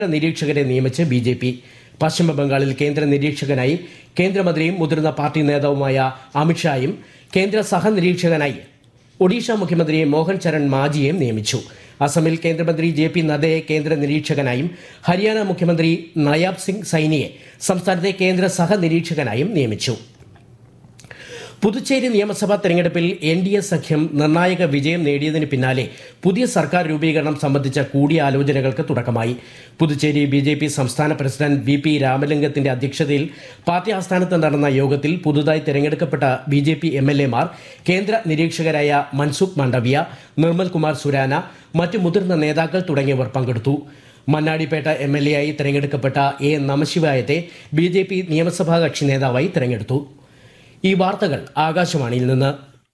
നിരീക്ഷകരെ നിയമിച്ച് B J P പശ്ചിമ ബംഗാളിൽ കേന്ദ്ര നിരീക്ഷകനായി കേന്ദ്രമന്ത്രിയും മുതിർന്ന പാർട്ടി നേതാവുമായ അമിത്ഷായും കേന്ദ്ര സഹനിരീക്ഷകനായി ഒഡീഷ മുഖ്യമന്ത്രി മോഹൻ ചരൺ മാജിയെയും നിയമിച്ചു അസമിൽ കേന്ദ്രമന്ത്രി ജെ പി നദ്ദയെ കേന്ദ്ര നിരീക്ഷകനായും ഹരിയാന മുഖ്യമന്ത്രി നയാബ് സിംഗ് സൈനിയെ സംസ്ഥാനത്തെ കേന്ദ്ര സഹനിരീക്ഷകനായും നിയമിച്ചു പുതുച്ചേരി നിയമസഭാ തെരഞ്ഞെടുപ്പിൽ എൻ ഡി എ സഖ്യം നിർണായക വിജയം നേടിയതിന് പിന്നാലെ പുതിയ സർക്കാർ രൂപീകരണം സംബന്ധിച്ച കൂടിയാലോചനകൾക്ക് തുടക്കമായി പുതുച്ചേരി ബി ജെ പി സംസ്ഥാന പ്രസിഡന്റ് വി പി രാമലിംഗത്തിന്റെ അധ്യക്ഷതയിൽ പാർട്ടി ആസ്ഥാനത്ത് നടന്ന യോഗത്തിൽ പുതുതായി തെരഞ്ഞെടുക്കപ്പെട്ട B J P M L എമാർ കേന്ദ്ര നിരീക്ഷകരായ മൻസുഖ് മാണ്ഡവ്യ നിർമ്മൽ കുമാർ സുരാന മറ്റു മുതിർന്ന നേതാക്കൾ തുടങ്ങിയവർ പങ്കെടുത്തു മണ്ണാടിപ്പേട്ട എം എൽ എ ആയി തെരഞ്ഞെടുക്കപ്പെട്ട എ നമശിവായത്തെ ബി ജെ പി നിയമസഭാ കക്ഷി നേതാവായി തെരഞ്ഞെടുത്തു ഈ വാർത്തകൾ ആകാശവാണിയിൽ നിന്ന്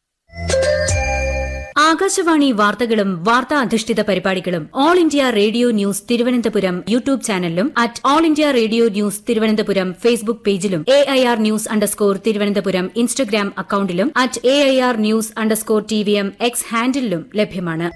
ആകാശവാണി വാർത്തകളും വാർത്താ അധിഷ്ഠിത പരിപാടികളും all India radio news Thiruvananthapuram YouTube ചാനലിലും at all India radio news Thiruvananthapuram Facebook പേജിലും A I R news underscore Thiruvananthapuram Instagram അക്കൌണ്ടിലും at A I R news underscore T V M X ഹാൻഡിലും ലഭ്യമാണ്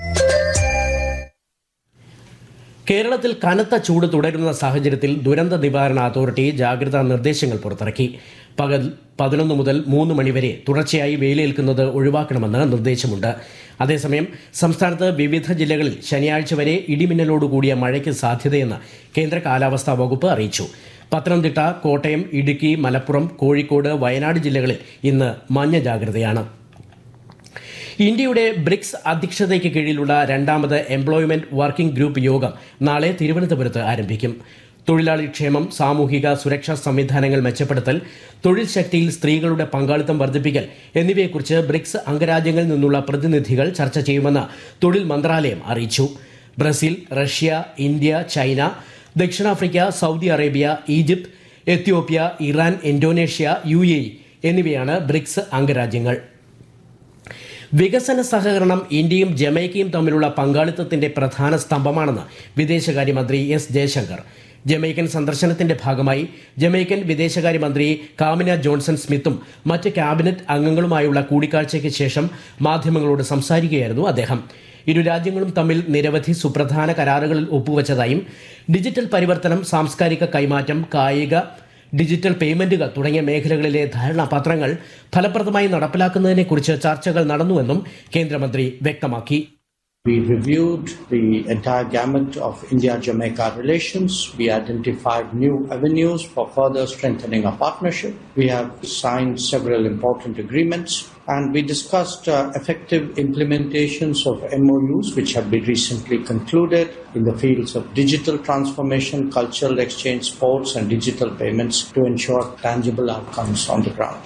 കേരളത്തിൽ കനത്ത ചൂട് തുടരുന്ന സാഹചര്യത്തിൽ ദുരന്ത നിവാരണ അതോറിറ്റി ജാഗ്രതാ നിർദ്ദേശങ്ങൾ പുറത്തിറക്കി പകൽ പതിനൊന്ന് മുതൽ മൂന്ന് മണിവരെ തുടർച്ചയായി വെയിലേൽക്കുന്നത് ഒഴിവാക്കണമെന്ന് നിർദ്ദേശമുണ്ട് അതേസമയം സംസ്ഥാനത്ത് വിവിധ ജില്ലകളിൽ ശനിയാഴ്ച വരെ ഇടിമിന്നലോടുകൂടിയ മഴയ്ക്ക് സാധ്യതയെന്ന് കേന്ദ്ര കാലാവസ്ഥാ വകുപ്പ് അറിയിച്ചു പത്തനംതിട്ട കോട്ടയം ഇടുക്കി മലപ്പുറം കോഴിക്കോട് വയനാട് ജില്ലകളിൽ ഇന്ന് മഞ്ഞ ജാഗ്രതയാണ് ഇന്ത്യയുടെ ബ്രിക്സ് അധ്യക്ഷതയ്ക്ക് കീഴിലുള്ള രണ്ടാമത് എംപ്ലോയ്മെന്റ് വർക്കിംഗ് ഗ്രൂപ്പ് യോഗം നാളെ തിരുവനന്തപുരത്ത് ആരംഭിക്കും തൊഴിലാളി ക്ഷേമം സാമൂഹിക സുരക്ഷാ സംവിധാനങ്ങൾ മെച്ചപ്പെടുത്തൽ തൊഴിൽ ശക്തിയിൽ സ്ത്രീകളുടെ പങ്കാളിത്തം വർദ്ധിപ്പിക്കൽ എന്നിവയെക്കുറിച്ച് ബ്രിക്സ് അംഗരാജ്യങ്ങളിൽ നിന്നുള്ള പ്രതിനിധികൾ ചർച്ച ചെയ്യുമെന്ന് തൊഴിൽ മന്ത്രാലയം അറിയിച്ചു ബ്രസീൽ റഷ്യ ഇന്ത്യ ചൈന ദക്ഷിണാഫ്രിക്ക Saudi Arabia Egypt Ethiopia Iran Indonesia U എന്നിവയാണ് ബ്രിക്സ് അംഗരാജ്യങ്ങൾ വികസന സഹകരണം ഇന്ത്യയും ജമൈക്കയും തമ്മിലുള്ള പങ്കാളിത്തത്തിന്റെ പ്രധാന സ്തംഭമാണെന്ന് വിദേശകാര്യമന്ത്രി എസ് ജയശങ്കർ ജമൈക്കൻ സന്ദർശനത്തിന്റെ ഭാഗമായി ജമൈക്കൻ വിദേശകാര്യമന്ത്രി കാമിന ജോൺസൺ സ്മിത്തും മറ്റ് ക്യാബിനറ്റ് അംഗങ്ങളുമായുള്ള കൂടിക്കാഴ്ചയ്ക്ക് ശേഷം മാധ്യമങ്ങളോട് സംസാരിക്കുകയായിരുന്നു അദ്ദേഹം ഇരു രാജ്യങ്ങളും തമ്മിൽ നിരവധി സുപ്രധാന കരാറുകളിൽ ഒപ്പുവച്ചതായും ഡിജിറ്റൽ പരിവർത്തനം സാംസ്കാരിക കൈമാറ്റം കായിക ഡിജിറ്റൽ പേയ്മെന്റുകൾ തുടങ്ങിയ മേഖലകളിലെ ധാരണാപത്രങ്ങൾ ഫലപ്രദമായി നടപ്പിലാക്കുന്നതിനെക്കുറിച്ച് ചർച്ചകൾ നടന്നുവെന്നും കേന്ദ്രമന്ത്രി വ്യക്തമാക്കി We reviewed the entire gamut of India Jamaica relations. We identified new avenues for further strengthening our partnership. We have signed several important agreements and we discussed uh, effective implementations of MOUs which have been recently concluded in the fields of digital transformation, cultural exchange, sports, and digital payments to ensure tangible outcomes on the ground.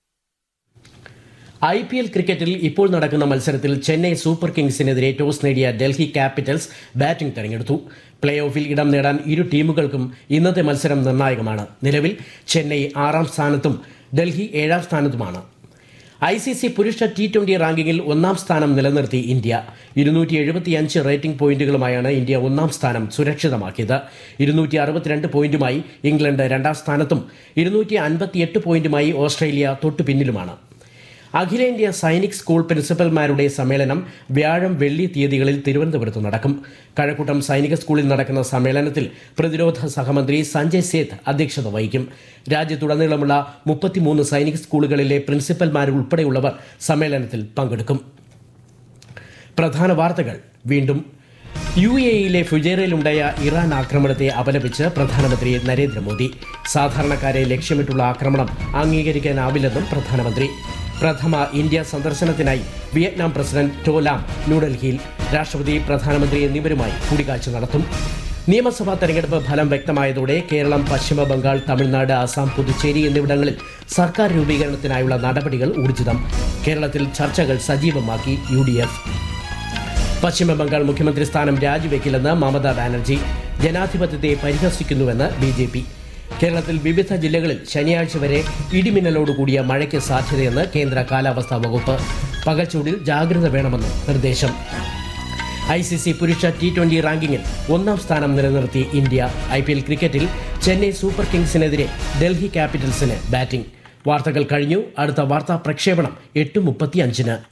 I P L ക്രിക്കറ്റിൽ ഇപ്പോൾ നടക്കുന്ന മത്സരത്തിൽ Chennai super കിങ്സിനെതിരെ toss നേടിയ Delhi capitals batting തെരഞ്ഞെടുത്തു play ഓഫിൽ ഇടം നേടാൻ ഇരു ടീമുകൾക്കും ഇന്നത്തെ മത്സരം നിർണായകമാണ് നിലവിൽ ചെന്നൈ ആറാം സ്ഥാനത്തും ഡൽഹി ഏഴാം സ്ഥാനത്തുമാണ് ഐ സി സി പുരുഷ ടി ട്വന്റി റാങ്കിങ്ങിൽ ഒന്നാം സ്ഥാനം നിലനിർത്തി ഇന്ത്യ ഇരുന്നൂറ്റി എഴുപത്തിയഞ്ച് റേറ്റിംഗ് പോയിന്റുകളുമായാണ് ഇന്ത്യ ഒന്നാം സ്ഥാനം സുരക്ഷിതമാക്കിയത് ഇരുന്നൂറ്റി അറുപത്തിരണ്ട് പോയിന്റുമായി ഇംഗ്ലണ്ട് രണ്ടാം സ്ഥാനത്തും ഇരുന്നൂറ്റി അൻപത്തിയെട്ട് പോയിന്റുമായി ഓസ്ട്രേലിയ തൊട്ടു പിന്നിലുമാണ് അഖിലേന്ത്യാ സൈനിക് സ്കൂൾ പ്രിൻസിപ്പൽമാരുടെ സമ്മേളനം വ്യാഴം വെള്ളി തീയതികളിൽ തിരുവനന്തപുരത്ത് നടക്കും കഴക്കൂട്ടം സൈനിക സ്കൂളിൽ നടക്കുന്ന സമ്മേളനത്തിൽ പ്രതിരോധ സഹമന്ത്രി സഞ്ജയ് സേത്ത് അധ്യക്ഷത വഹിക്കും രാജ്യത്തുടനീളമുള്ള മുപ്പത്തിമൂന്ന് സൈനിക സ്കൂളുകളിലെ പ്രിൻസിപ്പൽമാരുൾപ്പെടെയുള്ളവർ സമ്മേളനത്തിൽ പങ്കെടുക്കും പ്രധാന വാർത്തകൾ വീണ്ടും യു എ ഇയിലെ ഫുജേറയിലുണ്ടായ ഇറാൻ ആക്രമണത്തെ അപലപിച്ച് പ്രധാനമന്ത്രി നരേന്ദ്രമോദി സാധാരണക്കാരെ ലക്ഷ്യമിട്ടുള്ള ആക്രമണം അംഗീകരിക്കാനാവില്ലെന്നും പ്രധാനമന്ത്രി പ്രഥമ ഇന്ത്യ സന്ദർശനത്തിനായി വിയറ്റ്നാം പ്രസിഡന്റ് ടോലാം ന്യൂഡൽഹിയിൽ രാഷ്ട്രപതി പ്രധാനമന്ത്രി എന്നിവരുമായി കൂടിക്കാഴ്ച നടത്തും നിയമസഭാ തെരഞ്ഞെടുപ്പ് ഫലം വ്യക്തമായതോടെ കേരളം പശ്ചിമ ബംഗാൾ തമിഴ്നാട് അസം പുതുച്ചേരി എന്നിവിടങ്ങളിൽ സർക്കാർ രൂപീകരണത്തിനായുള്ള നടപടികൾ ഊർജിതം കേരളത്തിൽ ചർച്ചകൾ സജീവമാക്കി യു ഡി എഫ് പശ്ചിമ ബംഗാൾ മുഖ്യമന്ത്രി സ്ഥാനം രാജിവെക്കില്ലെന്ന് മമതാ ബാനർജി ജനാധിപത്യത്തെ പരിഹസിക്കുന്നുവെന്ന് ബി ജെ പി കേരളത്തിൽ വിവിധ ജില്ലകളിൽ ശനിയാഴ്ച വരെ ഇടിമിന്നലോടുകൂടിയ മഴയ്ക്ക് സാധ്യതയെന്ന് കേന്ദ്ര കാലാവസ്ഥാ വകുപ്പ് പകൽച്ചൂടിൽ ജാഗ്രത വേണമെന്ന് നിർദ്ദേശം ഐ സി സി പുരുഷ ടി ട്വന്റി റാങ്കിങ്ങിൽ ഒന്നാം സ്ഥാനം നിലനിർത്തി ഇന്ത്യ ഐ പി എൽ ക്രിക്കറ്റിൽ ചെന്നൈ സൂപ്പർ കിങ്സിനെതിരെ ഡൽഹി ക്യാപിറ്റൽസിന് ബാറ്റിംഗ് വാർത്തകൾ കഴിഞ്ഞു അടുത്ത വാർത്താ പ്രക്ഷേപണം എട്ട് മുപ്പത്തി അഞ്ചിന്